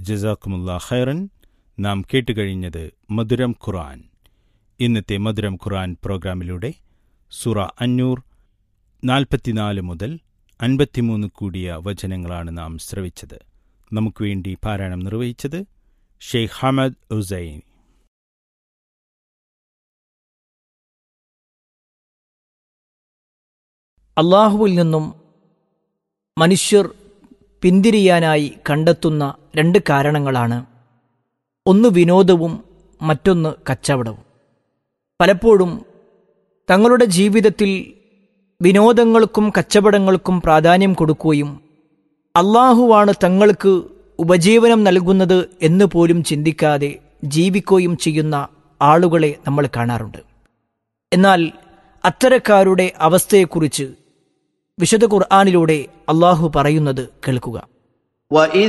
ജസാക്കുമുല്ല ഖൈറൻ നാം കേട്ടുകഴിഞ്ഞത് മധുരം ഖുർആൻ ഇന്നത്തെ മധുരം ഖുർആൻ പ്രോഗ്രാമിലൂടെ സുറ അഞ്ഞൂർ നാൽപ്പത്തിനാല് മുതൽ അൻപത്തിമൂന്ന് കൂടിയ വചനങ്ങളാണ് നാം ശ്രവിച്ചത് നമുക്ക് വേണ്ടി പാരായണം നിർവഹിച്ചത് ഷെയ്ഖ് ഹമദ് ഉസൈൻ അള്ളാഹുവിൽ നിന്നും മനുഷ്യർ പിന്തിരിയാനായി കണ്ടെത്തുന്ന രണ്ട് കാരണങ്ങളാണ് ഒന്ന് വിനോദവും മറ്റൊന്ന് കച്ചവടവും പലപ്പോഴും തങ്ങളുടെ ജീവിതത്തിൽ വിനോദങ്ങൾക്കും കച്ചവടങ്ങൾക്കും പ്രാധാന്യം കൊടുക്കുകയും അള്ളാഹുവാണ് തങ്ങൾക്ക് ഉപജീവനം നൽകുന്നത് എന്ന് പോലും ചിന്തിക്കാതെ ജീവിക്കുകയും ചെയ്യുന്ന ആളുകളെ നമ്മൾ കാണാറുണ്ട് എന്നാൽ അത്തരക്കാരുടെ അവസ്ഥയെക്കുറിച്ച് വിശുദ്ധ ഖുർആാനിലൂടെ അള്ളാഹു പറയുന്നത് കേൾക്കുക وإذ